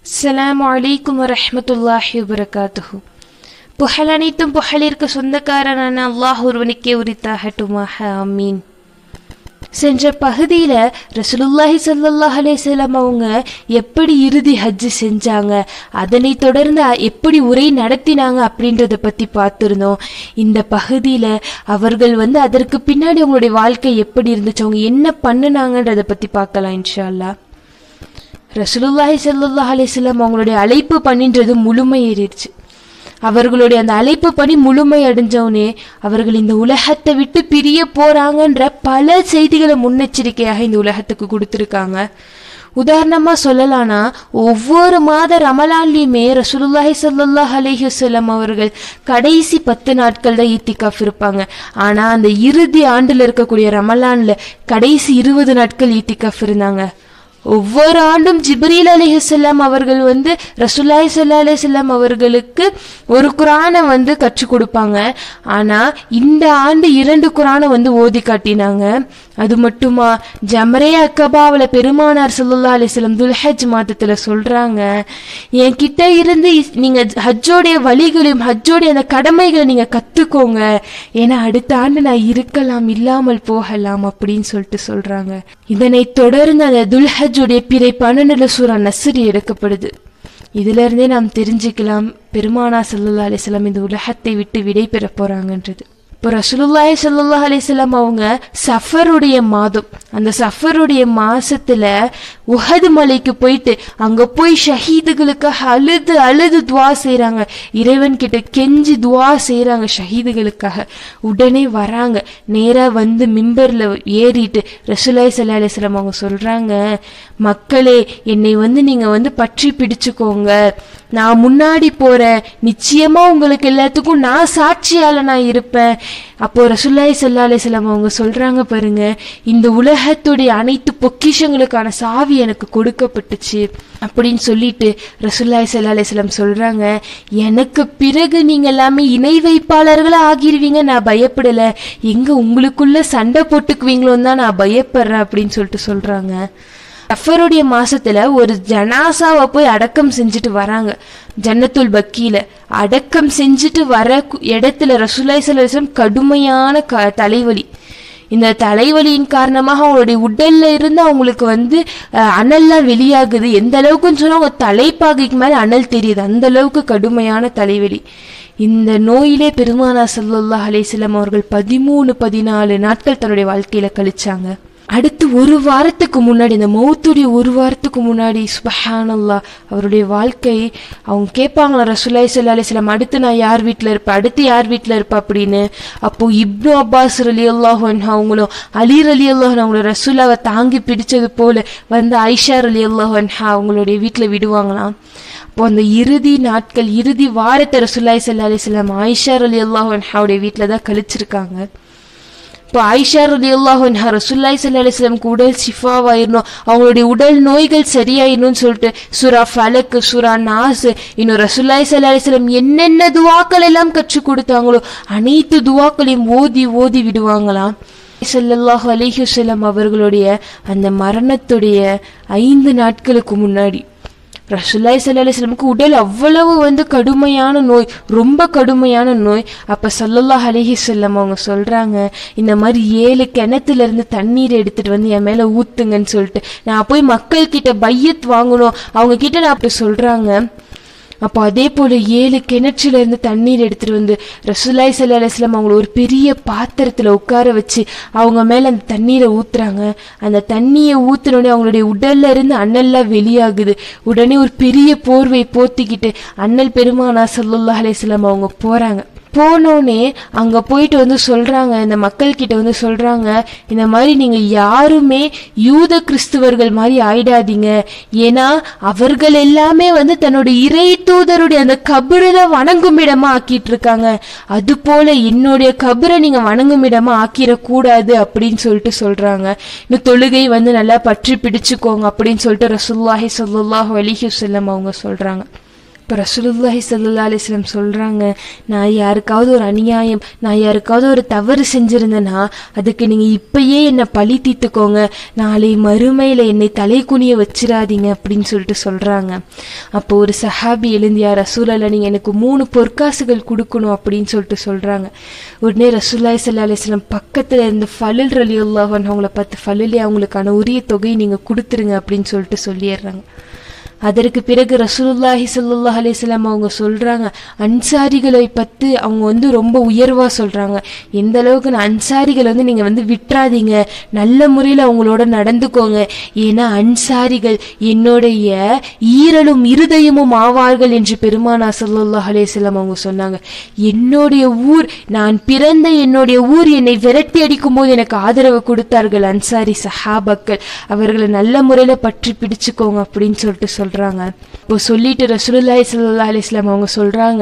அஸ்ஸலாமு அலைக்கும் வரஹ்மத்துல்லாஹி வபரகாத்துஹு புகழ் அனைத்தும் புகழிற்கு சொந்தக்காரனான அல்லாஹ் ஒருவனுக்கே உரித்தாகட்டுமாக ஆமீன் சென்ற பகுதியில ரசூலுல்லாஹி ஸல்லல்லாஹு அலைஹி வஸல்லம் அவங்க எப்படி இறுதி ஹஜ் செஞ்சாங்க அதனை தொடர்ந்து அ- எப்படி உரை நடத்தினாங்க அப்படின்றத பத்தி பார்த்திருந்தோம் இந்த பகுதியில அவர்கள் வந்து அதற்கு பின்னாடி அவங்களுடைய வாழ்க்கை எப்படி இருந்துச்சு அவங்க என்ன பண்ணுனாங்கன்றத பத்தி பார்க்கலாம் இன்ஷா அல்லாஹ் ரசூலுல்லாஹி ஸல்லல்லாஹு அலைஹி வஸல்லம் அவங்களுடைய அழைப்பு பணின்றது முழுமையேறிடுச்சு அவர்களுடைய அந்த அழைப்பு பணி முழுமை அடைஞ்சவுனே அவர்கள் இந்த உலகத்தை விட்டு பிரிய போறாங்கன்ற பல செய்திகளை முன்னெச்சரிக்கையாக இந்த உலகத்துக்கு கொடுத்துருக்காங்க உதாரணமா சொல்லலாம்னா ஒவ்வொரு மாத ரமலான்லயுமே ரசூலுல்லாஹி ஸல்லல்லாஹு அலைஹி வஸல்லம் அவர்கள் கடைசி பத்து நாட்கள் தான் ஈத்திகாஃப் இருப்பாங்க ஆனா அந்த இறுதி ஆண்டுல இருக்கக்கூடிய ரமலான்ல கடைசி இருபது நாட்கள் ஈத்திகாஃப் இருந்தாங்க ஒவ்வொரு ஆண்டும் ஜிப்ரீல் அலைஹிஸ்ஸலாம் அவர்கள் வந்து ரசூலுல்லாஹி ஸல்லல்லாஹு அலைஹி வஸல்லம் அவர்களுக்கு ஒரு குரானை வந்து கற்றுக் கொடுப்பாங்க ஆனா இந்த ஆண்டு இரண்டு குரானை வந்து ஓதி காட்டினாங்க அது மட்டுமா ஜமரே அக்கபாவில் பெருமானார் ஸல்லல்லாஹு அலைஹி வஸல்லம் துல்ஹஜ் மாதத்துல சொல்றாங்க என் கிட்ட இருந்து இஸ்- நீங்க ஹஜ்ஜோடைய வழிகளையும் ஹஜ்ஜோடைய அந்த கடமைகளை நீங்க கத்துக்கோங்க ஏன்னா அடுத்த ஆண்டு நான் இருக்கலாம் இல்லாமல் போகலாம் அப்படின்னு சொல்லிட்டு சொல்றாங்க இதனை தொடர்ந்து அந்த துல்ஹஜ்ஜுடைய பிறை பன்னெண்டுல சூரா நஸ்ரி எடுக்கப்படுது இதுல இருந்தே நாம் தெரிஞ்சுக்கலாம் பெருமானா ஸல்லல்லாஹு அலைஹி வஸல்லம் இந்த உலகத்தை விட்டு விடை பெற போறாங்கன்றது இப்போ ரசூலுல்லாஹி ஸல்லல்லாஹு அலைஹி வஸல்லம் அவங்க சஃபருடைய மாதம் அந்த சஃபருடைய மாசத்துல உஹது மலைக்கு போயிட்டு அங்க போய் ஷஹீதுகளுக்காக அழுது அழுது துவா செய்றாங்க இறைவன் கிட்ட கெஞ்சி துவா செய்றாங்க ஷஹீதுகளுக்காக உடனே வராங்க நேரா வந்து மிம்பர்ல ஏறிட்டு ரசூலுல்லாஹி ஸல்லல்லாஹு அலைஹி வஸல்லம் அவங்க சொல்றாங்க மக்களே என்னை வந்து நீங்க வந்து பற்றி பிடிச்சுக்கோங்க நான் முன்னாடி போறேன் நிச்சயமா உங்களுக்கு எல்லாத்துக்கும் நான் சாட்சியால நான் இருப்பேன் அப்போ ரசூலுல்லாஹி ஸல்லல்லாஹு அலைஹி வஸல்லம் அவங்க சொல்றாங்க பாருங்க இந்த உலகத்துடைய அனைத்து பொக்கிஷங்களுக்கான சாவி எனக்கு கொடுக்கப்பட்டுச்சு அப்படின்னு சொல்லிட்டு ரசூலுல்லாஹி ஸல்லல்லாஹு அலைஹி வஸல்லம் சொல்றாங்க எனக்கு பிறகு நீங்க எல்லாமே இணை வைப்பாளர்களா ஆகிருவீங்க நான் பயப்படல எங்க உங்களுக்குள்ள சண்டை போட்டுக்குவீங்களோன்னு தான் நான் பயப்படுறேன் அப்படின்னு சொல்லிட்டு சொல்றாங்க சஃபருடைய மாசத்துல ஒரு ஜனாசாவை போய் அடக்கம் செஞ்சுட்டு வராங்க ஜன்னத்துல் பக்கியில அடக்கம் செஞ்சுட்டு வர கு- இடத்துல ரசூலுல்லாஹி ஸல்லல்லாஹு அலைஹி வஸல்லம் கடுமையான க தலைவலி இந்த தலைவலியின் காரணமாக அவங்களுடைய உடல்ல இருந்து அவங்களுக்கு வந்து அஹ், அனல்லாம் வெளியாகுது எந்த அளவுக்குன்னு சொன்னா அவங்க தலைப்பாகைக்கு மேல அனல் தெரியுது அந்த அளவுக்கு கடுமையான தலைவலி இந்த நோயிலே பெருமானா ஸல்லல்லாஹு அலைஹி வஸல்லம் அவர்கள் பதிமூணு பதினாலு நாட்கள் தன்னுடைய வாழ்க்கையில கழிச்சாங்க அடுத்து ஒரு வாரத்துக்கு முன்னாடி இந்த மௌத்துடைய ஒரு வாரத்துக்கு முன்னாடி சுபஹானல்லா அவருடைய வாழ்க்கை அவங்க கேட்பாங்களா ரசூலுல்லாஹி ஸல்லல்லாஹு அலைஹி வஸல்லம் அடுத்து நான் யார் வீட்ல இருப்பேன் அடுத்து யார் வீட்ல இருப்பேன் அப்படின்னு அப்போ இப்னு அப்பாஸ் ரலியல்லாஹு அன்ஹு அவங்களும் அலி ரலியல்லாஹு அன்ஹு அவங்கள ரசூலாவை தாங்கி பிடிச்சது போல வந்து ஐஷா ரலியல்லாஹு அன்ஹா அவங்களுடைய வீட்ல விடுவாங்களாம் அப்போ அந்த இறுதி நாட்கள் இறுதி வாரத்தை ரசூலுல்லாஹி ஸல்லல்லாஹு அலைஹி வஸல்லம் ஆயிஷா ரலியல்லாஹு அன்ஹாவுடைய வீட்ல தான் கழிச்சிருக்காங்க இப்போ ஆயிஷா ரலியல்லாஹு அன்ஹா ரசூலுல்லாஹி ஸல்லல்லாஹு அலைஹி வஸல்லம் உடல் ஷிஃபாவாயிரணும் அவங்களுடைய உடல் நோய்கள் சரியாயிரணும்னு சொல்லிட்டு சூரா ஃபலக் சூரா நாஸ் இன்னும் ரசூலுல்லாஹி ஸல்லல்லாஹு அலைஹி வஸல்லம் என்னென்ன துவாக்கள் எல்லாம் கற்றுக் கொடுத்தாங்களோ அனைத்து துவாக்களையும் ஓதி ஓதி விடுவாங்களாம் ஸல்லல்லாஹு அலைஹி வஸல்லம் அவர்களுடைய அந்த மரணத்துடைய ஐந்து நாட்களுக்கு முன்னாடி ரசூலுல்லாஹி ஸல்லல்லாஹு அலைஹி வஸல்லமுக்கு உடல் அவ்வளவு வந்து கடுமையான நோய் ரொம்ப கடுமையான நோய் அப்ப ஸல்லல்லாஹு அலைஹி வஸல்லம் அவங்க சொல்றாங்க இந்த மாதிரி ஏழு கிணத்துல இருந்து தண்ணீர் எடுத்துட்டு வந்து என் மேல ஊத்துங்கன்னு சொல்லிட்டு நான் போய் மக்கள் கிட்ட பையத் வாங்கணும் அவங்க கிட்ட நான் அப்படி சொல்றாங்க அப்போ அதே போல ஏழு கிணற்றுல இருந்து தண்ணீர் எடுத்துட்டு வந்து ரசூலுல்லாஹி ஸல்லல்லாஹு அலைஹி வஸல்லம் அவங்கள ஒரு பெரிய பாத்திரத்துல உட்கார வச்சு அவங்க மேல அந்த தண்ணீரை ஊத்துறாங்க அந்த தண்ணியை ஊத்துன உடனே அவங்களுடைய உடல்ல இருந்து அனல்லாம் வெளியாகுது உடனே ஒரு பெரிய போர்வை போத்திக்கிட்டு அண்ணல் பெருமானா ஸல்லல்லாஹு அலைஹி வஸல்லம் அவங்க போறாங்க போனோடனே அங்க போயிட்டு வந்து சொல்றாங்க இந்த மக்கள் கிட்ட வந்து சொல்றாங்க இந்த மாதிரி நீங்க யாருமே யூத கிறிஸ்துவர்கள் மாதிரி ஆயிடாதீங்க ஏன்னா அவர்கள் எல்லாமே வந்து தன்னுடைய இறை தூதருடைய அந்த கபரை தான் வணங்கும் இடமா ஆக்கிட்டு இருக்காங்க அது போல என்னுடைய கபரை நீங்க வணங்கும் இடமா ஆக்கிடக்கூடாது அப்படின்னு சொல்லிட்டு சொல்றாங்க இன்னும் தொழுகை வந்து நல்லா பற்றி பிடிச்சுக்கோங்க அப்படின்னு சொல்லிட்டு ரசூலுல்லாஹி ஸல்லல்லாஹு அலைஹி வஸல்லம் அவங்க சொல்றாங்க இப்போ ரசூலுல்லாஹி ஸல்லல்லாஹு அலைஹி வஸல்லம் சொல்கிறாங்க நான் யாருக்காவது ஒரு அநியாயம் நான் யாருக்காவது ஒரு தவறு செஞ்சிருந்தேன்னா அதுக்கு நீங்கள் இப்பயே என்னை பழி தீர்த்துக்கோங்க நாளை மறுமையில் என்னை தலை குனிய வச்சிடாதீங்க அப்படின்னு சொல்லிட்டு சொல்கிறாங்க அப்போ ஒரு சஹாபி எழுந்தியா ரசூலல்ல நீங்கள் எனக்கு மூணு பொற்காசுகள் கொடுக்கணும் அப்படின்னு சொல்லிட்டு சொல்கிறாங்க உடனே ரசூல்லாய் சல்லா அலிஸ்லாம் பக்கத்தில் இருந்து ஃபலுல் ரலி அல்லாஹன் அவங்கள பார்த்து ஃபலுலே அவங்களுக்கான உரிய தொகையை நீங்கள் கொடுத்துருங்க அப்படின்னு சொல்லிட்டு சொல்லிடுறாங்க அதற்கு பிறகு ரசூலுல்லாஹி ஸல்லல்லாஹு அலைஹி வஸல்லம் அவங்க சொல்றாங்க அன்சாரிகளை பத்தி அவங்க வந்து ரொம்ப உயர்வா சொல்றாங்க எந்த அளவுக்கு நான் அன்சாரிகளை வந்து நீங்க வந்து விட்டுறாதீங்க நல்ல முறையில் அவங்களோட நடந்துக்கோங்க ஏன்னா அன்சாரிகள் என்னுடைய ஈரலும் இருதயமும் ஆவார்கள் என்று பெருமானா ஸல்லல்லாஹு அலைஹி வஸல்லம் அவங்க சொன்னாங்க என்னுடைய ஊர் நான் பிறந்த என்னுடைய ஊர் என்னை விரட்டி அடிக்கும் போது எனக்கு ஆதரவு கொடுத்தார்கள் அன்சாரி சஹாபாக்கள் அவர்களை நல்ல முறையில் பற்றி பிடிச்சுக்கோங்க அப்படின்னு சொல்லிட்டு சொல்றாங்க இப்போ சொல்லிட்டு ரசூலுல்லாஹி ஸல்லல்லாஹு அலைஹி வஸல்லம் அவங்க சொல்றாங்க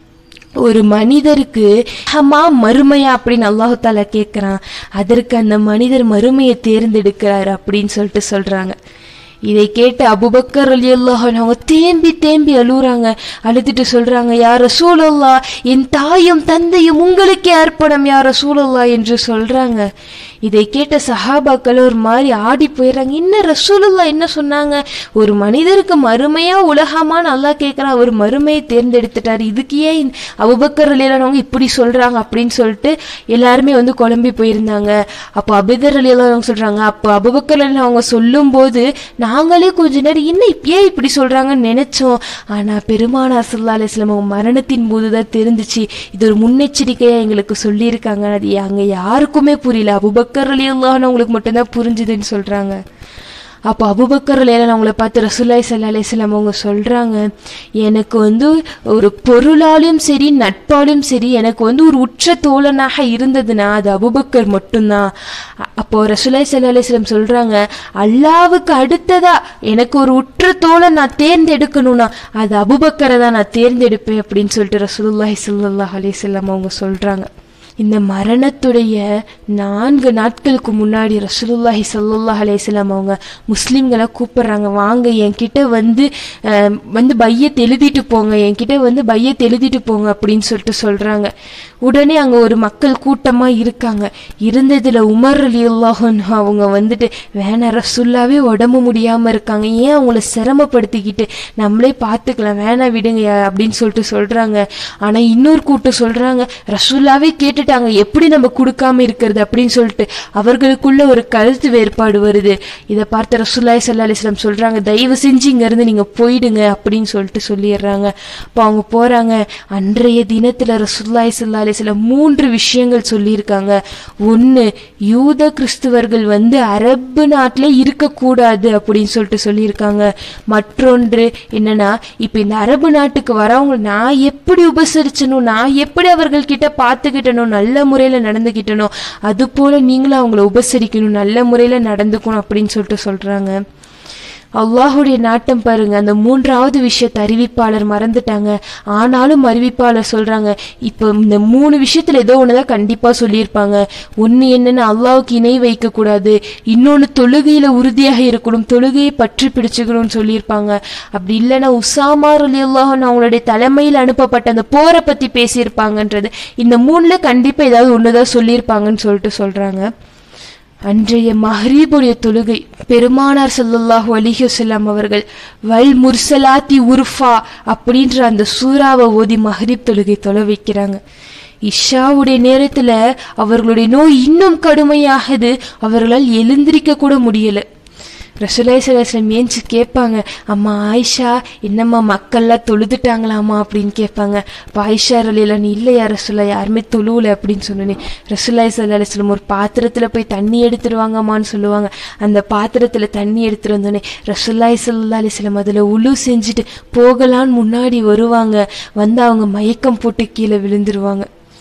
ஒரு மனிதருக்கு ஹமா மறுமையா அப்படின்னு அல்லாஹு தாலா கேட்குறான் அதற்கு அந்த மனிதர் மறுமையை தேர்ந்தெடுக்கிறார் அப்படின்னு சொல்லிட்டு சொல்றாங்க இதை கேட்டு அபுபக்கர் அலி அவங்க தேம்பி தேம்பி அழுகுறாங்க அழுதுட்டு சொல்றாங்க யார் ரசூலல்லா என் தாயும் தந்தையும் உங்களுக்கே அர்ப்பணம் யார் ரசூலல்லா என்று சொல்றாங்க இதை கேட்ட சஹாபாக்கள் ஒரு மாதிரி ஆடி போயிடுறாங்க என்ன ரசூலுல்லா என்ன சொன்னாங்க ஒரு மனிதருக்கு மறுமையா உலகமான்னு அல்லாஹ் கேட்குறான் அவர் மறுமையை தேர்ந்தெடுத்துட்டார் இதுக்கு ஏன் அபுபக்கர் அலியலானவங்க இப்படி சொல்றாங்க அப்படின்னு சொல்லிட்டு எல்லாருமே வந்து குழம்பி போயிருந்தாங்க அப்போ அபிதர் அலியலானவங்க சொல்றாங்க அப்போ அபுபக்கர் அலி அவங்க சொல்லும்போது நாங்களே கொஞ்ச நேரம் என்ன ஏன் இப்படி சொல்றாங்கன்னு நினைச்சோம் ஆனா பெருமானா சல்லா அலிஸ்லாம் அவங்க மரணத்தின் போதுதான் தெரிஞ்சிச்சு இது ஒரு முன்னெச்சரிக்கையா எங்களுக்கு சொல்லியிருக்காங்க அது அங்க யாருக்குமே புரியல அபுபக்கர் அலி அவங்களுக்கு மட்டும்தான் புரிஞ்சுதுன்னு சொல்றாங்க அப்போ அபுபக்கர் அலியலான் அவங்கள பார்த்து ரசூல்லாய் சல்லா அலிஸ்லாம் அவங்க சொல்றாங்க எனக்கு வந்து ஒரு பொருளாலும் சரி நட்பாலும் சரி எனக்கு வந்து ஒரு உற்ற தோழனாக இருந்ததுன்னா அது அபுபக்கர் மட்டும்தான் அ- அப்போ ரசூலாய் சல்லா அலிஸ்லாம் சொல்றாங்க அல்லாவுக்கு அடுத்ததா எனக்கு ஒரு உற்ற தோழன் நான் தேர்ந்தெடுக்கணும்னா அது அபுபக்கரை தான் நான் தேர்ந்தெடுப்பேன் அப்படின்னு சொல்லிட்டு ரசூலுல்லாஹி ஸல்லல்லாஹு அலைஹி வஸல்லம் அவங்க சொல்றாங்க இந்த மரணத்துடைய நான்கு நாட்களுக்கு முன்னாடி ரசூலுல்லாஹி ஸல்லல்லாஹு அலைஹி வஸல்லம் அவங்க முஸ்லீம்களை கூப்பிடுறாங்க வாங்க என்கிட்ட வந்து அஹ், வந்து பையத் எழுதிட்டு போங்க என்கிட்ட வந்து பையத் எழுதிட்டு போங்க அப்படின்னு சொல்லிட்டு சொல்றாங்க உடனே அங்க ஒரு மக்கள் கூட்டமா இருக்காங்க இருந்ததுல உமர் அலி அவங்க வந்துட்டு வேணாம் ரசுல்லாவே உடம்பு முடியாம இருக்காங்க ஏன் அவங்கள சிரமப்படுத்திக்கிட்டு நம்மளே பார்த்துக்கலாம் வேணாம் விடுங்க அப்படின்னு சொல்லிட்டு சொல்றாங்க ஆனா இன்னொரு கூட்டம் சொல்றாங்க ரசுல்லாவே கேட்டுட்டாங்க எப்படி நம்ம கொடுக்காம இருக்கிறது அப்படின்னு சொல்லிட்டு அவர்களுக்குள்ள ஒரு கருத்து வேறுபாடு வருது இதை பார்த்து ரசூல்லாய் சல்லா அலிஸ்லாம் சொல்றாங்க தயவு செஞ்சு இங்க இருந்து நீங்க போயிடுங்க அப்படின்னு சொல்லிட்டு சொல்லிடுறாங்க அப்போ அவங்க போறாங்க அன்றைய தினத்துல ரசூல்லாய் சல்லா அலிஸ்லாம் மூன்று விஷயங்கள் சொல்லியிருக்காங்க ஒன்னு யூத கிறிஸ்துவர்கள் வந்து அரபு நாட்டில் இருக்கக்கூடாது அப்படின்னு சொல்லிட்டு சொல்லியிருக்காங்க மற்றொன்று என்னன்னா இப்ப இந்த அரபு நாட்டுக்கு வரவங்க நான் எப்படி உபசரிச்சனும் நான் எப்படி அவர்கள் கிட்ட பார்த்துக்கிட்டனும் நல்ல முறையில நடந்துக்கிட்டனும் அது போல நீங்களும் அவங்கள உபசரிக்கணும் நல்ல முறையில நடந்துக்கணும் அப்படின்னு சொல்லிட்டு சொல்றாங்க அல்லாஹுடைய நாட்டம் பாருங்க அந்த மூன்றாவது விஷயத்தை அறிவிப்பாளர் மறந்துட்டாங்க ஆனாலும் அறிவிப்பாளர் சொல்றாங்க இப்போ இந்த மூணு விஷயத்துல ஏதோ ஒண்ணுதான் கண்டிப்பா சொல்லியிருப்பாங்க ஒண்ணு என்னன்னா அல்லாஹ்வுக்கு இணை வைக்க கூடாது இன்னொன்னு தொழுகையில உறுதியாக இருக்கணும் தொழுகையை பற்றி பிடிச்சுக்கணும்னு சொல்லியிருப்பாங்க அப்படி இல்லைன்னா உசாமா அலி அல்லாஹன் அவங்களுடைய தலைமையில் அனுப்பப்பட்ட அந்த போரை பத்தி பேசியிருப்பாங்கன்றது இந்த மூணுல கண்டிப்பா ஏதாவது ஒண்ணுதான் சொல்லியிருப்பாங்கன்னு சொல்லிட்டு சொல்றாங்க அன்றைய மஹரீபுடைய தொழுகை பெருமானார் ஸல்லல்லாஹு அலைஹி வஸல்லம் அவர்கள் வல் முர்சலாத்தி உர்ஃபா அப்படின்ற அந்த சூறாவை ஓதி மஹரீப் தொழுகை தொலை வைக்கிறாங்க இஷாவுடைய நேரத்துல அவர்களுடைய நோய் இன்னும் கடுமையாகுது அவர்களால் எழுந்திருக்க கூட முடியல ரசூலாய் சலாஸ்லம் ஏஞ்சி கேட்பாங்க அம்மா ஆயிஷா என்னம்மா மக்கள்லாம் தொழுதுட்டாங்களாம்மா அப்படின்னு கேட்பாங்க அப்போ ஆயிஷா ரலிலாம் நீ இல்லையா ரசூலா யாருமே தொழுவல அப்படின்னு சொன்னோன்னே ரசூலாய் சல்லாஸ்லம் ஒரு பாத்திரத்தில் போய் தண்ணி எடுத்துருவாங்கம்மான்னு சொல்லுவாங்க அந்த பாத்திரத்தில் தண்ணி எடுத்துட்டு வந்தோடனே ரசூல்லாய் சல்லா அலிஸ்லம் அதில் உழு செஞ்சுட்டு போகலான்னு முன்னாடி வருவாங்க வந்து அவங்க மயக்கம் போட்டு கீழே விழுந்துருவாங்க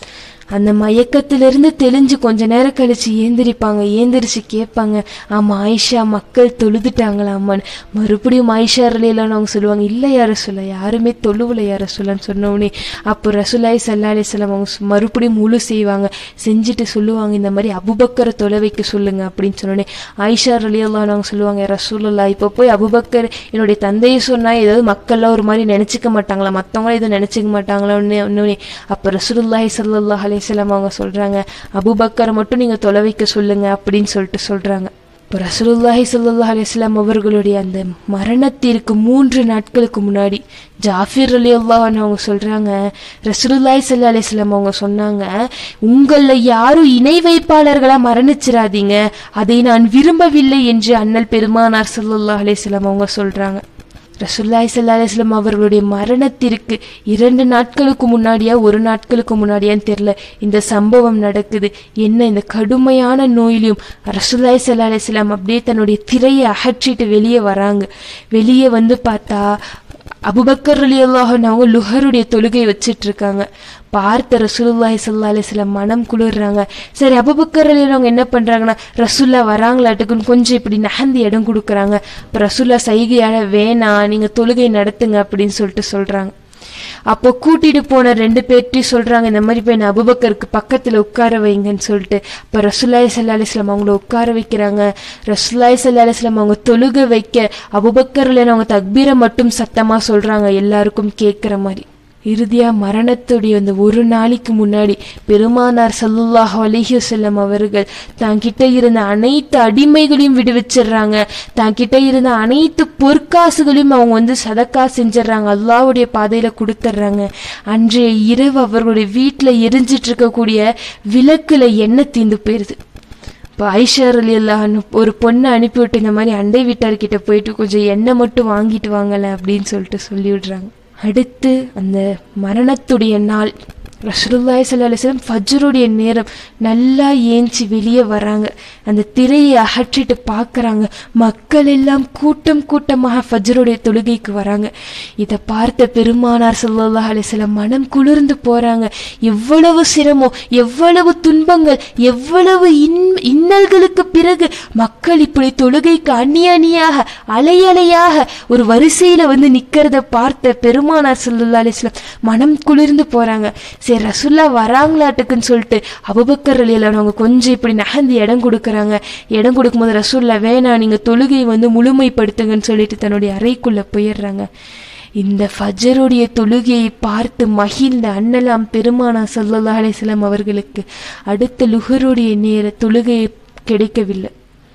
அந்த மயக்கத்திலிருந்து தெளிஞ்சு கொஞ்ச நேரம் கழிச்சு ஏந்திரிப்பாங்க ஏந்திரிச்சு கேட்பாங்க ஆமா ஆயிஷா மக்கள் தொழுதுட்டாங்களாமான்னு மறுபடியும் ஆயிஷா ரலியெல்லாம் அவங்க சொல்லுவாங்க இல்லை யார சொல்ல யாருமே தொழுவுல யார சொல்லன்னு சொன்ன உடனே அப்போ ரசுல்லாய் சல்லா அலிஸ்லாம் அவங்க சு- மறுபடியும் முழு செய்வாங்க செஞ்சுட்டு சொல்லுவாங்க இந்த மாதிரி அபுபக்கரை தொலை வைக்க சொல்லுங்க அப்படின்னு சொன்னோடனே ஆயிஷா ரலியெல்லாம் அவங்க சொல்லுவாங்க ரசூலுல்லா இப்போ போய் அபுபக்கர் என்னுடைய தந்தையை சொன்னா ஏதாவது மக்கள்லாம் ஒரு மாதிரி நினைச்சுக்க மாட்டாங்களா மற்றவங்களும் எதுவும் நினைச்சுக்க மாட்டாங்களா ஒன்று அப்போ ரசூலுல்லாஹி ஸல்லல்லாஹு அலைஹி வஸல்லம் அவங்க சொல்றாங்க அபுபக்கரை மட்டும் நீங்க தொலை வைக்க சொல்லுங்க அப்படின்னு சொல்லிட்டு சொல்றாங்க இப்போ ரசூலுல்லாஹி ஸல்லல்லாஹு அலைஹி வஸல்லம் அவர்களுடைய அந்த மரணத்திற்கு மூன்று நாட்களுக்கு முன்னாடி ஜாஃபிர் அலி அவங்க சொல்றாங்க ரசூலுல்லாஹி ஸல்லல்லாஹு அலைஹி வஸல்லம் அவங்க சொன்னாங்க உங்கள யாரும் இணை வைப்பாளர்களா மரணிச்சிராதீங்க அதை நான் விரும்பவில்லை என்று அண்ணல் பெருமானார் ஸல்லல்லாஹு அலைஹி வஸல்லம் அவங்க சொல்றாங்க ரசூல்லாய் சல்லா அலிஸ்லாம் அவர்களுடைய மரணத்திற்கு இரண்டு நாட்களுக்கு முன்னாடியா ஒரு நாட்களுக்கு முன்னாடியான்னு தெரியல இந்த சம்பவம் நடக்குது என்ன இந்த கடுமையான நோயிலையும் ரசூல்லாய் சல்லா அலிஸ்லாம் அப்படியே தன்னுடைய திரையை அகற்றிட்டு வெளியே வராங்க வெளியே வந்து பார்த்தா அபுபக்கர் அலி அவங்க லுஹருடைய தொழுகை வச்சிட்டு இருக்காங்க பார்த்த ரசூலுல்லாஹி ஸல்லல்லாஹு அலைஹி வஸல்லம் மனம் குளிர்றாங்க சரி அபுபக்கர் அலி அவங்க என்ன பண்றாங்கன்னா ரசூல்லா வராங்களாட்டுக்குன்னு கொஞ்சம் இப்படி நகர்ந்து இடம் கொடுக்குறாங்க இப்போ ரசூல்லா சைகையால வேணாம் நீங்க தொழுகை நடத்துங்க அப்படின்னு சொல்லிட்டு சொல்றாங்க அப்போ கூட்டிட்டு போன ரெண்டு பேர்ட்டையும் சொல்றாங்க இந்த மாதிரி போய் நான் அபுபக்கருக்கு பக்கத்துல உட்கார வைங்கன்னு சொல்லிட்டு இப்போ ரசூல்லாய் சல்லா அலிஸ்லாம் அவங்கள உட்கார வைக்கிறாங்க ரசூல்லாய் சல்லா அலிஸ்லாம் அவங்க தொழுக வைக்க அபுபக்கர்ல அவங்க தக்பீரை மட்டும் சத்தமா சொல்றாங்க எல்லாருக்கும் கேட்குற மாதிரி இறுதியா மரணத்துடைய அந்த ஒரு நாளைக்கு முன்னாடி பெருமானார் சல்லுல்லாஹு அலைஹி வஸல்லம் அவர்கள் தான் கிட்ட இருந்த அனைத்து அடிமைகளையும் விடுவிச்சிடுறாங்க தான் கிட்ட இருந்த அனைத்து பொற்காசுகளையும் அவங்க வந்து சதக்கா செஞ்சிடுறாங்க அல்லாஹ்வுடைய பாதையில கொடுத்துட்றாங்க அன்றைய இரவு அவர்களுடைய வீட்டுல எரிஞ்சிட்டு இருக்கக்கூடிய விளக்குல எண்ணெய் தீந்து போயிருது இப்போ ஐஷர் அலி அல்லாஹ்னு ஒரு பொண்ணை அனுப்பிவிட்டு இந்த மாதிரி அண்டை வீட்டார்கிட்ட போயிட்டு கொஞ்சம் எண்ணெய் மட்டும் வாங்கிட்டு வாங்கல அப்படின்னு சொல்லிட்டு சொல்லி விடுறாங்க அடுத்து அந்த மரணத்துடைய நாள் ரசூலுல்லாஹி ஸல்லல்லாஹு அலைஹி வஸல்லம் ஃபஜ்ருடைய நேரம் நல்லா ஏஞ்சி வெளியே வராங்க அந்த திரையை அகற்றிட்டு பார்க்கறாங்க மக்கள் எல்லாம் கூட்டம் கூட்டமாக ஃபஜ்ருடைய தொழுகைக்கு வராங்க இதை பார்த்த பெருமானார் ஸல்லல்லாஹு அலைஹி வஸல்லம் மனம் குளிர்ந்து போறாங்க எவ்வளவு சிரமம் எவ்வளவு துன்பங்கள் எவ்வளவு இன் இன்னல்களுக்கு பிறகு மக்கள் இப்படி தொழுகைக்கு அணி அணியாக அலை அலையாக ஒரு வரிசையில வந்து நிக்கிறத பார்த்த பெருமானார் ஸல்லல்லாஹு அலைஹி வஸல்லம் மனம் குளிர்ந்து போறாங்க சரி ரசுல்லா வராங்களாட்டுக்குன்னு சொல்லிட்டு அபுபக்கர் அலியில் அவங்க கொஞ்சம் இப்படி நகர்ந்து இடம் கொடுக்குறாங்க இடம் கொடுக்கும்போது ரசுல்லா வேணாம் நீங்க தொழுகை வந்து முழுமைப்படுத்துங்கன்னு சொல்லிட்டு தன்னுடைய அறைக்குள்ள போயிடுறாங்க இந்த ஃபஜருடைய தொழுகையை பார்த்து மகிழ்ந்த அண்ணலாம் பெருமானா ஸல்லல்லாஹு அலைஹி வஸல்லம் அவர்களுக்கு அடுத்த லுஹருடைய நேர தொழுகை கிடைக்கவில்லை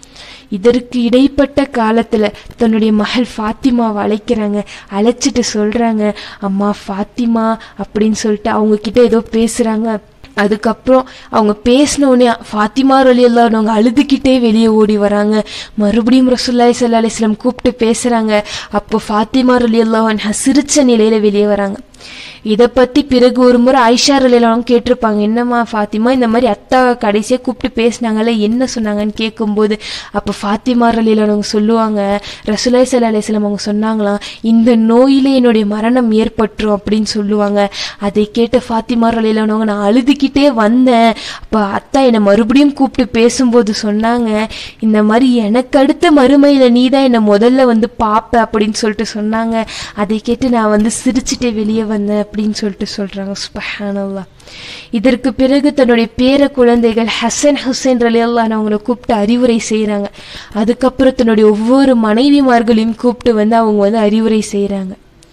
இதற்கு இடைப்பட்ட காலத்துல தன்னுடைய மகள் ஃபாத்திமாவை அழைக்கிறாங்க அழைச்சிட்டு சொல்றாங்க அம்மா ஃபாத்திமா அப்படின்னு சொல்லிட்டு அவங்க கிட்ட ஏதோ பேசுறாங்க அதுக்கப்புறம் அவங்க பேசின உடனே ஃபாத்திமா அலி அவங்க அழுதுகிட்டே வெளியே ஓடி வராங்க மறுபடியும் ரசூல்லாய் சல்லா அலிஸ்லாம் கூப்பிட்டு பேசுறாங்க அப்போ ஃபாத்திமா அலி அல்லாஹ் சிரிச்ச நிலையில வெளியே வராங்க இதை பத்தி பிறகு ஒரு முறை ஐஷா அலிலாம் கேட்டிருப்பாங்க என்னம்மா ஃபாத்திமா இந்த மாதிரி அத்தா கடைசியா கூப்பிட்டு பேசினாங்கல்ல என்ன சொன்னாங்கன்னு கேட்கும்போது அப்போ ஃபாத்திமா அலிலாம் அவங்க சொல்லுவாங்க ரசூலாய் சல்லா அலிஸ்லாம் அவங்க சொன்னாங்களாம் இந்த நோயில என்னுடைய மரணம் ஏற்பட்டுரும் அப்படின்னு சொல்லுவாங்க அதை கேட்ட ஃபாத்திமா அலிலாம் அவங்க நான் அழுதுகிட்டே வந்தேன் அப்போ அத்தா என்னை மறுபடியும் கூப்பிட்டு பேசும்போது சொன்னாங்க இந்த மாதிரி எனக்கு அடுத்த மறுமையில நீ தான் என்னை முதல்ல வந்து பாப்ப அப்படின்னு சொல்லிட்டு சொன்னாங்க அதை கேட்டு நான் வந்து சிரிச்சுட்டே வெளியே வந்தேன் அப்படின்னு சொல்லிட்டு சொல்றாங்க சுபஹானல்லாஹ் இதற்கு பிறகு தன்னுடைய பேர குழந்தைகள் ஹசன் ஹுசைன் ரலியல்லான்னு அவங்கள கூப்பிட்டு அறிவுரை செய்றாங்க அதுக்கப்புறம் தன்னுடைய ஒவ்வொரு மனைவிமார்களையும் கூப்பிட்டு வந்து அவங்க வந்து அறிவுரை செய்றாங்க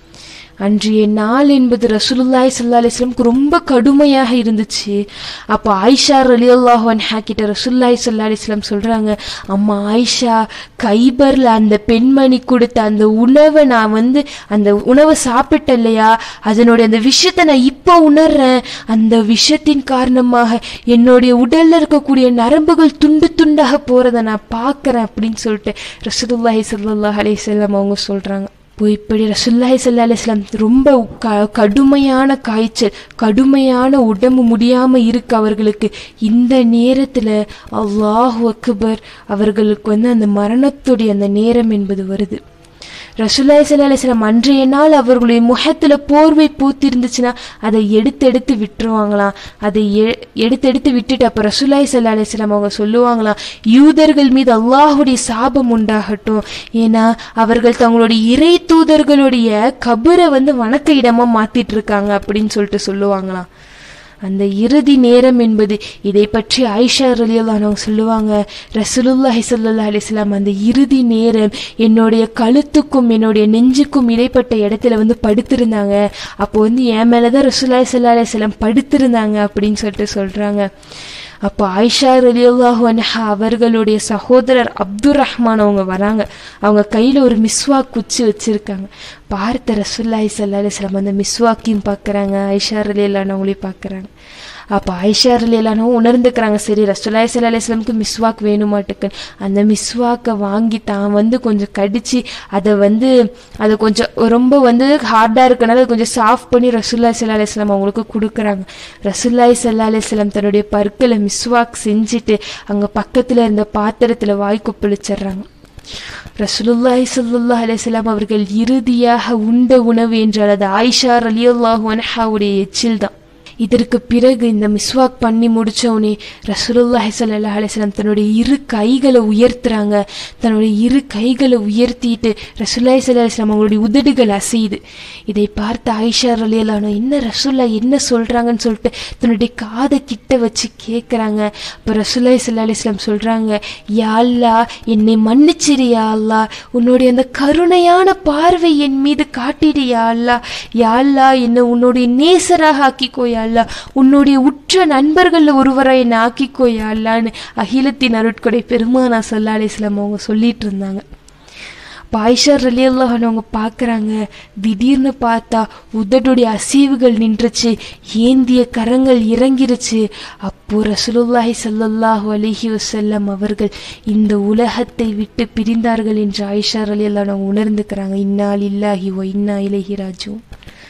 அன்றைய நாள் என்பது ரசூலுல்லாஹி ஸல்லல்லாஹு அலைஹி வஸல்லம் ரொம்ப கடுமையாக இருந்துச்சு அப்போ ஆயிஷா ரலியல்லாஹு அன்ஹா கிட்ட ரசூலுல்லாஹி ஸல்லல்லாஹு அலைஹி வஸல்லம் சொல்றாங்க அம்மா ஆயிஷா கைபர்ல அந்த பெண்மணி கொடுத்த அந்த உணவை நான் வந்து அந்த உணவை சாப்பிட்டேன் இல்லையா அதனுடைய அந்த விஷயத்தை நான் இப்போ உணர்றேன் அந்த விஷயத்தின் காரணமாக என்னுடைய உடல்ல இருக்கக்கூடிய நரம்புகள் துண்டு துண்டாக போறதை நான் பார்க்கறேன் அப்படின்னு சொல்லிட்டு ரசூலுல்லாஹி ஸல்லல்லாஹு அலைஹி வஸல்லம் அவங்க சொல்றாங்க இப்போ இப்படி ரசுல்லாஹி சல்லா அலிஸ்லாம் ரொம்ப க கடுமையான காய்ச்சல் கடுமையான உடம்பு முடியாம இருக்கு அவர்களுக்கு இந்த நேரத்துல அல்லாஹு அக்பர் அவர்களுக்கு வந்து அந்த மரணத்துடைய அந்த நேரம் என்பது வருது ரசூல்லாய் சல்லா அலிஸ்லாம் அன்றைய நாள் அவர்களுடைய முகத்துல போர்வை பூத்திருந்துச்சுன்னா அதை எடுத்து எடுத்து விட்டுருவாங்களாம் அதை எ- எடுத்து எடுத்து விட்டுட்டு அப்ப ரசூல்லாய் சல்லா அலிஸ்லாம் அவங்க சொல்லுவாங்களாம் யூதர்கள் மீது அல்லாஹுடைய சாபம் உண்டாகட்டும் ஏன்னா அவர்கள் தங்களுடைய இறை தூதர்களுடைய கபரை வந்து வணக்க இடமா மாத்திட்டு இருக்காங்க அப்படின்னு சொல்லிட்டு சொல்லுவாங்களாம் அந்த இறுதி நேரம் என்பது இதை பற்றி ஆயிஷா ரலியல்லானவங்க சொல்லுவாங்க ரசூலுல்லாஹி ஸல்லல்லாஹு அலைஹி வஸல்லம் அந்த இறுதி நேரம் என்னுடைய கழுத்துக்கும் என்னுடைய நெஞ்சுக்கும் இடைப்பட்ட இடத்துல வந்து படுத்திருந்தாங்க அப்போ வந்து என் மேலதான் ரசூலுல்லாஹி ஸல்லல்லாஹு அலைஹி வஸல்லம் படுத்திருந்தாங்க அப்படின்னு சொல்லிட்டு சொல்றாங்க அப்போ ஆயிஷா ரலியல்லாஹு அன்ஹா அவர்களுடைய சகோதரர் அப்துர் ரஹ்மான் அவங்க வராங்க அவங்க கையில ஒரு மிஸ்வாக் குச்சி வச்சிருக்காங்க பார்த்த ரசூல்லாய் சல்லா அலிஸ்லாம் அந்த மிஸ்வாக்கையும் பார்க்கறாங்க ஐஷா ரலியல்லானவங்களையும் பார்க்கறாங்க அப்போ ஐஷா ரலியல்லானவங்க உணர்ந்துக்கிறாங்க சரி ரசூல்லாய் சல்லா அலிஸ்லாமுக்கு மிஸ்வாக் வேணுமாட்டுக்கு அந்த மிஸ்வாக்கை வாங்கி தான் வந்து கொஞ்சம் கடிச்சு அதை வந்து அதை கொஞ்சம் ரொம்ப வந்து ஹார்டாக இருக்கனால அதை கொஞ்சம் சாஃப்ட் பண்ணி ரசூல்லாய் சல்லா அலிஸ்லாம் அவங்களுக்கு கொடுக்குறாங்க ரசூல்லாய் சல்லா அலிஸ்லாம் தன்னுடைய பற்களை மிஸ்வாக் செஞ்சுட்டு அங்கே பக்கத்தில் இருந்த பாத்திரத்தில் வாய் கொப்பளிச்சிடுறாங்க ரசூலுல்லாஹி ஸல்லல்லாஹு அலைஹி வஸல்லம் அவர்கள் இறுதியாக உண்ட உணவு என்றால் அது ஆயிஷா ரலியல்லாஹு அன்ஹாவுடைய எச்சில் தான் இதற்கு பிறகு இந்த மிஸ்வாக் பண்ணி முடிச்சவனே ரசூலுல்லாஹி ஸல்லல்லாஹு அலைஹி வஸல்லம் தன்னுடைய இரு கைகளை உயர்த்துறாங்க தன்னுடைய இரு கைகளை உயர்த்திட்டு ரசூலுல்லாஹி ஸல்லல்லாஹு அலைஹி வஸல்லம் அவங்களுடைய உதடுகள் அசையுது இதை பார்த்த ஆயிஷா ரலியல்லாஹு என்ன ரசூல்லா என்ன சொல்றாங்கன்னு சொல்லிட்டு தன்னுடைய காதை கிட்ட வச்சு கேட்குறாங்க அப்போ ரசூலுல்லாஹி ஸல்லல்லாஹு அலைஹி வஸல்லம் சொல்றாங்க யா அல்லாஹ் என்னை மன்னிச்சிரு யா அல்லாஹ் உன்னுடைய அந்த கருணையான பார்வை என் மீது காட்டிடு யா அல்லாஹ் யா அல்லாஹ் என்னை உன்னுடைய நேசராக ஆக்கிக்கோ யா அல்லாஹ் உன்னுடைய உற்ற நண்பர்கள்ல ஒருவரை என்னை ஆக்கிக்கோ யா அல்லான்னு அகிலத்தின் அருட்கொடை பெருமானா சல்லா அலிஸ்லாம் அவங்க சொல்லிட்டு இருந்தாங்க பாய்ஷர் ரலியல்லாஹன் அவங்க பார்க்குறாங்க திடீர்னு பார்த்தா உதடுடைய அசைவுகள் நின்றுச்சு ஏந்திய கரங்கள் இறங்கிருச்சு அப்போ ரசூலுல்லாஹி ஸல்லல்லாஹு அலைஹி வஸல்லம் அவர்கள் இந்த உலகத்தை விட்டு பிரிந்தார்கள் என்று ஆயிஷா ரலியல்லாஹு அவங்க உணர்ந்துக்கிறாங்க இன்னா லில்லாஹி வ இன்னா இலைஹி ராஜிஊன்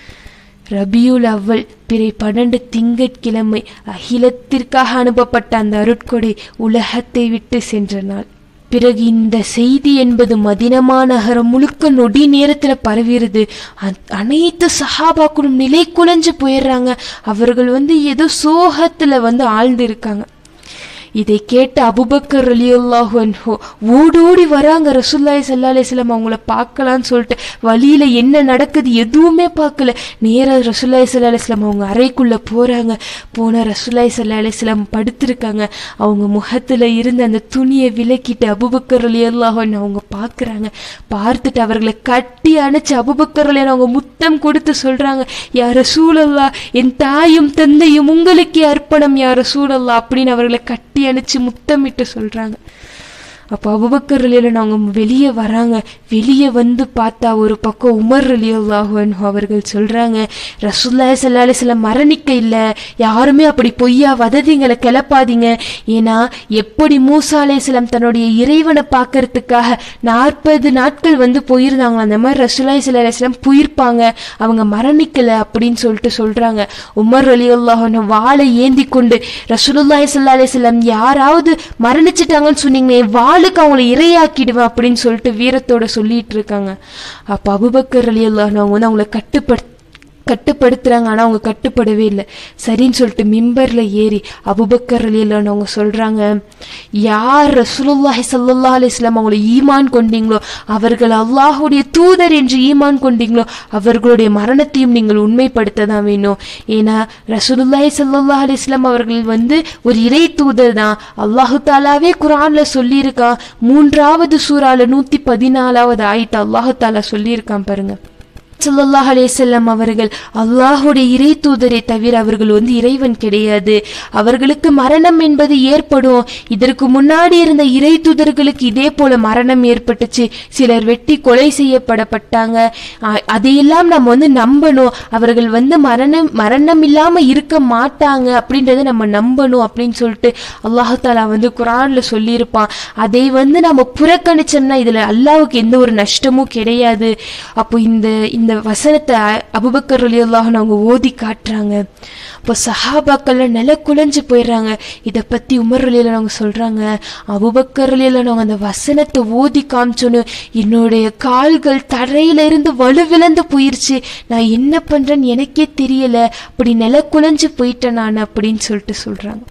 ரபியுல் அவ்வல் பிறை பன்னெண்டு திங்கட்கிழமை அகிலத்திற்காக அனுப்பப்பட்ட அந்த அருட்கொடை உலகத்தை விட்டு சென்ற நாள் பிறகு இந்த செய்தி என்பது மதினமா நகரம் முழுக்க நொடி நேரத்துல பரவிடுது அ- அனைத்து சஹாபாக்களும் நிலை குலைஞ்சு போயிடுறாங்க அவர்கள் வந்து ஏதோ சோகத்துல வந்து ஆழ்ந்து இருக்காங்க இதை கேட்ட அபுபக்கர் ரலியல்லாஹு அன்ஹு ஓடோடி வராங்க ரசூல்லாய் ஸல்லல்லாஹு அலைஹி வஸல்லம் அவங்கள பார்க்கலான்னு சொல்லிட்டு வழியில என்ன நடக்குது எதுவுமே பார்க்கல நேரா ரசூல்லாய் ஸல்லல்லாஹு அலைஹி வஸல்லம் அவங்க அறைக்குள்ள போறாங்க போன ரசூல்லாய் ஸல்லல்லாஹு அலைஹி வஸல்லம் படுத்திருக்காங்க அவங்க முகத்துல இருந்த அந்த துணியை விலக்கிட்டு அபுபக்கர் ரலியல்லாஹு அன்ஹு அவங்க பார்க்கறாங்க பார்த்துட்டு அவர்களை கட்டி அணைச்சு அபுபக்கர் ரலியல்லாஹு அவங்க முத்தம் கொடுத்து சொல்றாங்க யா ரசூலல்லா என் தாயும் தந்தையும் உங்களுக்கே அர்ப்பணம் யா ரசூலல்லா அப்படின்னு அவர்களை கட்டி அணைச்சு முத்தமிட்டு சொல்றாங்க அப்போ அபுபக்கர் ரலியல்லாஹு அவங்க வெளியே வராங்க வெளியே வந்து பார்த்தா ஒரு பக்கம் உமர் ரலியல்லாஹு அன்ஹு அவர்கள் சொல்றாங்க ரசூலுல்லாஹி ஸல்லல்லாஹு அலைஹி வஸல்லம் மரணிக்க இல்ல யாருமே அப்படி பொய்யா வததிங்களை கிளப்பாதீங்க ஏன்னா எப்படி மூசா அலைஹிஸ்ஸலாம் தன்னுடைய இறைவனை பார்க்கறதுக்காக நாற்பது நாட்கள் வந்து போயிருந்தாங்க அந்த மாதிரி ரசூலுல்லாஹி ஸல்லல்லாஹு அலைஹி வஸல்லம் போயிருப்பாங்க அவங்க மரணிக்கல அப்படின்னு சொல்லிட்டு சொல்றாங்க உமர் ரலியல்லாஹு அன்ஹு வாளை ஏந்தி கொண்டு ரசூலுல்லாஹி ஸல்லல்லாஹு அலைஹி வஸல்லம் யாராவது மரணிச்சிட்டாங்கன்னு சொன்னீங்களே வாளுக்கு அவங்கள இரையாக்கிடுவேன் அப்படின்னு சொல்லிட்டு வீரத்தோட சொல்லிட்டு இருக்காங்க அப்ப அபுபக்கர் ரலியல்லாஹு அன்ஹு வந்து அவங்கள கட்டுப்படுத்த கட்டுப்படுத்துறாங்க ஆனா அவங்க கட்டுப்படவே இல்லை சரின்னு சொல்லிட்டு மிம்பர்ல ஏறி அபுபக்கர் ரலியல்லாஹு அவங்க சொல்றாங்க யார் ரசூலுல்லாஹி ஸல்லல்லாஹு அலைஹி வஸல்லம் அவங்களை ஈமான் கொண்டீங்களோ அவர்கள் அல்லாஹ்வுடைய தூதர் என்று ஈமான் கொண்டீங்களோ அவர்களுடைய மரணத்தையும் நீங்கள் உண்மைப்படுத்த தான் வேணும் ஏன்னா ரசூலுல்லாஹி ஸல்லல்லாஹு அலைஹி வஸல்லம் அவர்கள் வந்து ஒரு இறை தூதர் தான் அல்லாஹு தாலாவே குர்ஆன்ல சொல்லியிருக்கான் மூன்றாவது சூறால நூத்தி பதினாலாவது ஆயிட்டு அல்லாஹு தாலா சொல்லியிருக்கான் பாருங்க ஸல்லல்லாஹு அலைஹி வஸல்லம் அவர்கள் அல்லாஹ்வுடைய இறை தூதரை தவிர அவர்கள் வந்து இறைவன் கிடையாது அவர்களுக்கு மரணம் என்பது ஏற்படும் இதற்கு முன்னாடி இருந்த இறை தூதர்களுக்கு இதே போல மரணம் ஏற்பட்டுச்சு சிலர் வெட்டி கொலை செய்யப்படப்பட்டாங்க அ- அதையெல்லாம் நம்ம வந்து நம்பணும் அவர்கள் வந்து மரணம் மரணம் இல்லாம இருக்க மாட்டாங்க அப்படின்றத நம்ம நம்பணும் அப்படின்னு சொல்லிட்டு அல்லாஹு தாலா வந்து குரான்ல சொல்லியிருப்பான் அதை வந்து நம்ம புறக்கணிச்சோம்னா இதுல அல்லாஹ்வுக்கு எந்த ஒரு நஷ்டமும் கிடையாது அப்போ இந்த இந்த அந்த வசனத்தை அ- அபூபக்கர் ரலியல்லாஹு அவங்க ஓதி காட்டுறாங்க அப்போ சஹாபாக்கள்லாம் நில குலைஞ்சு போயிடுறாங்க இதை பத்தி உமர் ரலியல்லாஹு அவங்க சொல்றாங்க அபூபக்கர் ரலியல்லாஹு அவங்க அந்த வசனத்தை ஓதி காமிச்சோன்னு என்னுடைய கால்கள் தரையில இருந்து வலுவிழந்து போயிருச்சு நான் என்ன பண்றேன்னு எனக்கே தெரியல அப்படி நில குலைஞ்சு போயிட்டேன் நான் அப்படின்னு சொல்லிட்டு சொல்றாங்க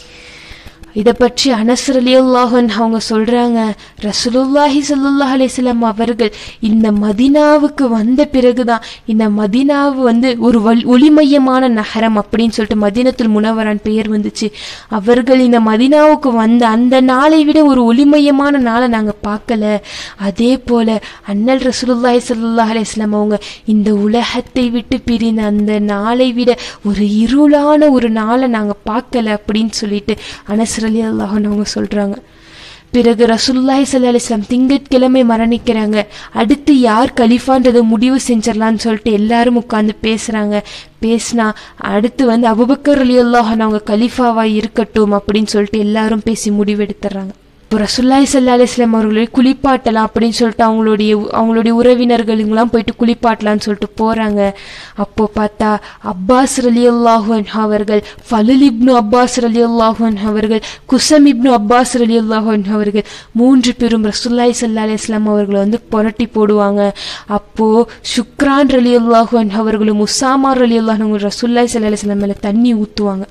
இதை பற்றி அனசர் அலியுல்லாஹன் அவங்க சொல்றாங்க ரசூலுல்லாஹி ஸல்லல்லாஹு அலைஹி வஸல்லம் அவர்கள் இந்த மதினாவுக்கு வந்த பிறகுதான் இந்த மதினாவு வந்து ஒரு வல்- ஒளிமயமான நகரம் அப்படின்னு சொல்லிட்டு மதீனத்துல் முனவரான் பெயர் வந்துச்சு அவர்கள் இந்த மதினாவுக்கு வந்த அந்த நாளை விட ஒரு ஒளிமயமான நாளை நாங்க பார்க்கல அதே போல அண்ணல் ரசூலுல்லாஹி ஸல்லல்லாஹு அலைஹி வஸல்லம் அவங்க இந்த உலகத்தை விட்டு பிரிந்த அந்த நாளை விட ஒரு இருளான ஒரு நாளை நாங்க பார்க்கல அப்படின்னு சொல்லிட்டு அனசர் அலி அல்லாஹன் அவங்க சொல்றாங்க பிறகு ரசூலுல்லாஹி ஸல்லல்லாஹு அலைஹி வஸல்லம் திங்கட்கிழமை மரணிக்கிறாங்க அடுத்து யார் கலிஃபான்றதை முடிவு செஞ்சிடலாம்னு சொல்லிட்டு எல்லாரும் உட்கார்ந்து பேசுறாங்க பேசினா அடுத்து வந்து அபுபக்கர் அலி அல்லாஹன் அவங்க கலிஃபாவா இருக்கட்டும் அப்படின்னு சொல்லிட்டு எல்லாரும் பேசி முடிவெடுத்துறாங்க இப்போ ரசுல்லாய் சல்லா அலிஸ்லாம் அவர்களை குளிப்பாட்டலாம் அப்படின்னு சொல்லிட்டு அவங்களுடைய அவங்களுடைய உறவினர்களுங்கெல்லாம் போயிட்டு குளிப்பாட்டலாம்னு சொல்லிட்டு போறாங்க அப்போ பார்த்தா அப்பாஸ் ரலி அல்லாஹன் அவர்கள் ஃபலுல் இப்னு அப்பாஸ் ரலி அல்லாஹன் அவர்கள் குசம் இப்னு அப்பாஸ் ரலி அல்லாஹன் அவர்கள் மூன்று பேரும் ரசுல்லாய் சல்லா அலிஸ்லாம் அவர்களை வந்து புரட்டி போடுவாங்க அப்போ சுக்ரான் ரலி அல்லாஹன் அவர்களும் உசாமா ரலி அல்லாஹ் ரசுல்லாய் சல்லா அலிஸ்லாம் மேல தண்ணி ஊத்துவாங்க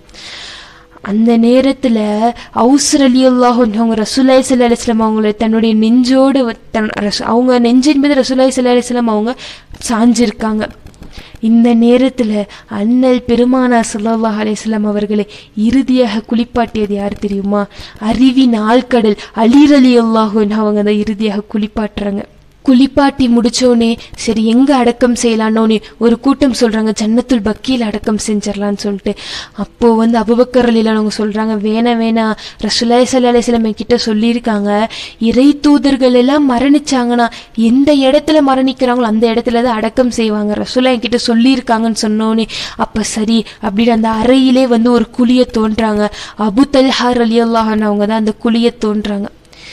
அந்த நேரத்துல அவுசர் அலி அவங்க ரசூலாய் சல்லா அலிஸ்லாம் அவங்கள தன்னுடைய நெஞ்சோடு வ- தன் ரசு- அவங்க நெஞ்சின் மீது ரசூலாய் சல்லா அலிஸ்லாம் அவங்க சாஞ்சிருக்காங்க இந்த நேரத்துல அண்ணல் பெருமானா ஸல்லல்லாஹு அலைஹி வஸல்லம் அவர்களை இறுதியாக குளிப்பாட்டியது யார் தெரியுமா அறிவின் ஆழ்கடல் அலிர் அலி அவங்க தான் இறுதியாக குளிப்பாட்டுறாங்க குளிப்பாட்டி முடிச்சோனே சரி எங்க அடக்கம் செய்யலான்னோனே ஒரு கூட்டம் சொல்றாங்க ஜன்னத்துல் பக்கியில் அடக்கம் செஞ்சிடலான்னு சொல்லிட்டு அப்போ வந்து அபுபக்கர் அலில அவங்க சொல்றாங்க வேணாம் வேணாம் ரசூலாய் சல்லா அலிஸ்லாம் கிட்ட சொல்லியிருக்காங்க இறை தூதர்கள் எல்லாம் மரணிச்சாங்கன்னா எந்த இடத்துல மரணிக்கிறாங்களோ அந்த இடத்துல தான் அடக்கம் செய்வாங்க ரசூலா என்கிட்ட சொல்லியிருக்காங்கன்னு சொன்னோனே அப்ப சரி அப்படின்னு அந்த அறையிலே வந்து ஒரு குழிய தோன்றாங்க அபு தல்ஹார் அலி அவங்க தான் அந்த குழிய தோன்றாங்க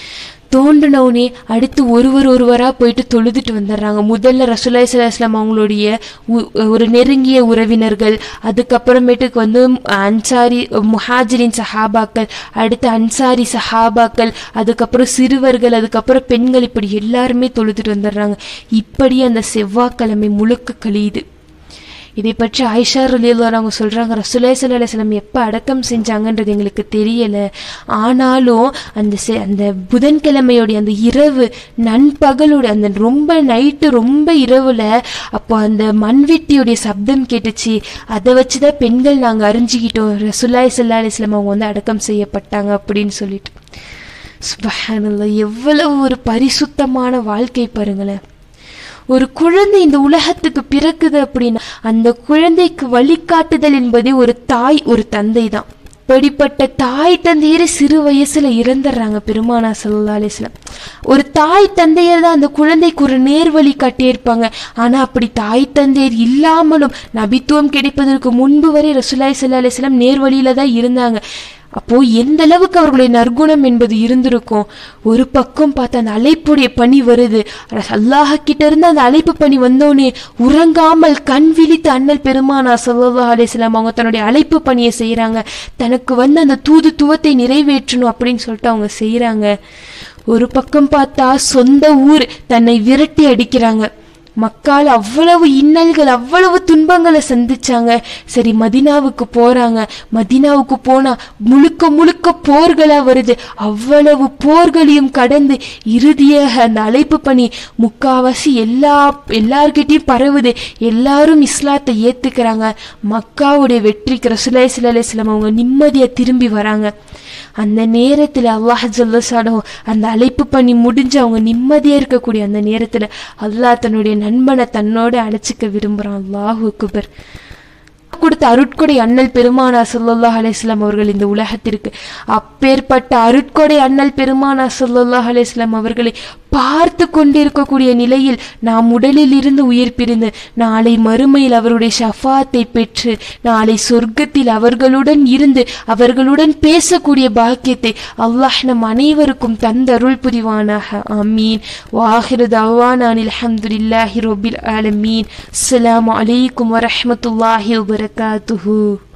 தோண்டினவுனே அடுத்து ஒருவர் ஒருவரா போயிட்டு தொழுதுட்டு வந்துடுறாங்க முதல்ல ரசூலாய் சலாஹ்லாம் அவங்களுடைய உ- ஒரு நெருங்கிய உறவினர்கள் அதுக்கப்புறமேட்டுக்கு வந்து அன்சாரி முஹாஜிரின் சஹாபாக்கள் அடுத்து அன்சாரி சஹாபாக்கள் அதுக்கப்புறம் சிறுவர்கள் அதுக்கப்புறம் பெண்கள் இப்படி எல்லாருமே தொழுதுட்டு வந்துடுறாங்க இப்படி அந்த செவ்வாய்க்கிழமை முழுக்க கழியுது இதை பற்றி ஆயிஷா ரலியல்லாஹு அவங்க சொல்றாங்க ரசூலுல்லாஹி ஸல்லல்லாஹு அலைஹி வஸல்லம் எப்ப அடக்கம் செஞ்சாங்கன்றது எங்களுக்கு தெரியல ஆனாலும் அந்த செ- அந்த புதன்கிழமையோடைய அந்த இரவு நண்பகலோட அந்த ரொம்ப நைட்டு ரொம்ப இரவுல அப்போ அந்த மண்வெட்டியோடைய சப்தம் கேட்டுச்சு அதை வச்சுதான் பெண்கள் நாங்க அறிஞ்சுக்கிட்டோம் ரசூலுல்லாஹி ஸல்லல்லாஹு அலைஹி வஸல்லம் அவங்க வந்து அடக்கம் செய்யப்பட்டாங்க அப்படின்னு சொல்லிட்டு சுபஹானல்லாஹ் எவ்வளவு ஒரு பரிசுத்தமான வாழ்க்கை பாருங்களேன் ஒரு குழந்தை இந்த உலகத்துக்கு பிறக்குது அப்படின்னா அந்த குழந்தைக்கு வழிகாட்டுதல் என்பதே ஒரு தாய் ஒரு தந்தை தான் இப்படிப்பட்ட தாய் தந்தையரே சிறு வயசுல இறந்துடுறாங்க பெருமானா சல்லா அலிஸ்லாம் ஒரு தாய் தந்தையர் தான் அந்த குழந்தைக்கு ஒரு நேர்வழி காட்டியிருப்பாங்க ஆனா அப்படி தாய் தந்தையர் இல்லாமலும் நபித்துவம் கிடைப்பதற்கு முன்பு வரை ரசூலாய் சல்லா அலிஸ்லாம் நேர்வழியில தான் இருந்தாங்க அப்போ எந்த அளவுக்கு அவர்களுடைய நற்குணம் என்பது இருந்திருக்கும் ஒரு பக்கம் பார்த்து அந்த அழைப்புடைய பணி வருது அல்லாஹ் கிட்ட இருந்து அந்த அழைப்பு பணி வந்தோடனே உறங்காமல் கண் விழித்து அண்ணல் பெருமானா சல்லல்லாஹு அலைஹி வஸல்லம் அவங்க தன்னுடைய அழைப்பு பணியை செய்றாங்க தனக்கு வந்து அந்த தூதுத்துவத்தை நிறைவேற்றணும் அப்படின்னு சொல்லிட்டு அவங்க செய்றாங்க ஒரு பக்கம் பார்த்தா சொந்த ஊர் தன்னை விரட்டி அடிக்கிறாங்க மக்கள் அவ்வளவு இன்னல்கள் அவ்வளவு துன்பங்களை சந்திச்சாங்க சரி மதினாவுக்கு போறாங்க மதினாவுக்கு போனா முழுக்க முழுக்க போர்களா வருது அவ்வளவு போர்களையும் கடந்து இறுதியாக அந்த அழைப்பு பணி முக்காவாசி எல்லா எல்லார்கிட்டயும் பரவுது எல்லாரும் இஸ்லாத்தை ஏத்துக்கிறாங்க மக்காவுடைய வெற்றிக்கு ரசூலுல்லாஹி ஸல்லல்லாஹு அலைஹி வஸல்லம் அவங்க நிம்மதியா திரும்பி வராங்க அந்த நேரத்துல அல்லாஹ் ஜல்லசானோ அந்த அழைப்பு பண்ணி முடிஞ்சு அவங்க நிம்மதியா இருக்கக்கூடிய அந்த நேரத்துல அல்லாஹ் தன்னுடைய நண்பனை தன்னோட அழைச்சிக்க விரும்புறான் அல்லாஹு அக்பர் கொடுத்த அருட்கொடை அண்ணல் பெருமானா ஸல்லல்லாஹு அலைஹி வஸல்லம் அவர்கள் இந்த உலகத்திற்கு அப்பேற்பட்ட அருட்கொடை அண்ணல் பெருமானா ஸல்லல்லாஹு அலைஹி வஸல்லம் அவர்களை பார்த்து கொண்டிருக்கக்கூடிய நிலையில் நாம் உடலில் இருந்து உயிர் பிரிந்து நாளை மறுமையில் அவருடைய ஷஃபாத்தை பெற்று நாளை சொர்க்கத்தில் அவர்களுடன் இருந்து அவர்களுடன் பேசக்கூடிய பாக்கியத்தை அல்லாஹ் நம் அனைவருக்கும் தந்தருள் புரிவானாக ஆமீன் வாஹிரு தவானான் அல்ஹம்துலில்லாஹி ரொபில் ஆலமீன் அஸ்ஸலாமு அலைக்கும் வரஹ்மத்துல்லாஹி வபரகாத்துஹு